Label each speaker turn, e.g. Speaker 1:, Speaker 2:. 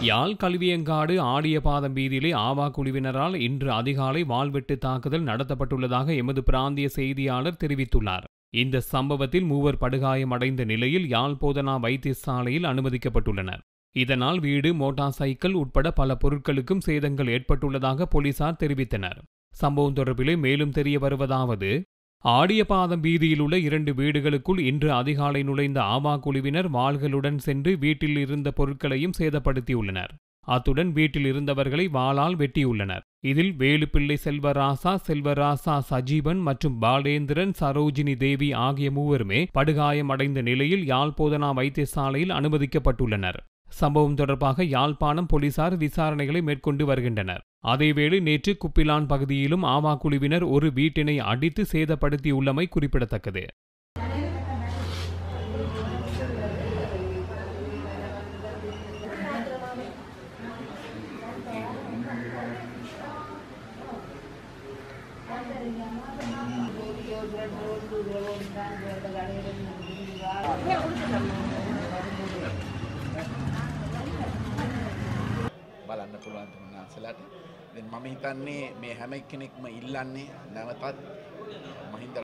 Speaker 1: யாழ் கல்வியங்காடு ஆடியபாதம் வீதியிலே ஆவா குழுவினரால் இன்று அதிகாலை வாள்வெட்டு தாக்குதல் நடத்தப்பட்டுள்ளதாக எமது பிராந்திய செய்தியாளர் தெரிவித்துள்ளார் இந்த சம்பவத்தில் மூவர் படுகாயமடைந்த நிலையில் யாழ் போதனா வைத்தியசாலையில் அனுமதிக்கப்பட்டுள்ளனர் இதனால் வீடு மோட்டார் சைக்கிள் உட்பட பல பொருட்களுக்கும் சேதங்கள் ஏற்பட்டுள்ளதாக போலீசார் தெரிவித்தனர் சம்பவம் தொடர்பிலே மேலும் தெரிய வருவதாவது ஆடியபாதம் வீதியில் உள்ள இரண்டு வீடுகளுக்குள் இன்று அதிகாலை நுழைந்த ஆவா குழுவினர் வாள்களுடன் சென்று வீட்டில் இருந்த பொருட்களையும் சேதப்படுத்தியுள்ளனர் அத்துடன் வீட்டில் இருந்தவர்களை வாளால் வெட்டியுள்ளனர் இதில் வேலுப்பிள்ளை செல்வராசா செல்வராசா சஜீவன் மற்றும் பாலேந்திரன் சரோஜினி தேவி ஆகிய மூவருமே படுகாயமடைந்த நிலையில் யாழ் போதனா வைத்தியசாலையில் அனுமதிக்கப்பட்டுள்ளனர் சம்பவம் தொடர்பாக யாழ்ப்பாணம் போலீசார் விசாரணைகளை மேற்கொண்டு வருகின்றனர் அதேவேளை நேற்று குப்பிலான் பகுதியிலும் ஆவா குழுவினர் ஒரு வீட்டினை அடித்து சேதப்படுத்தியுள்ளமை குறிப்பிடத்தக்கது
Speaker 2: බලන්න පුළුවන් උන්වහන්සේලාට. දැන් මම හිතන්නේ මේ හැම කෙනෙක්ම ඉල්ලන්නේ නැවතත් මහින්ද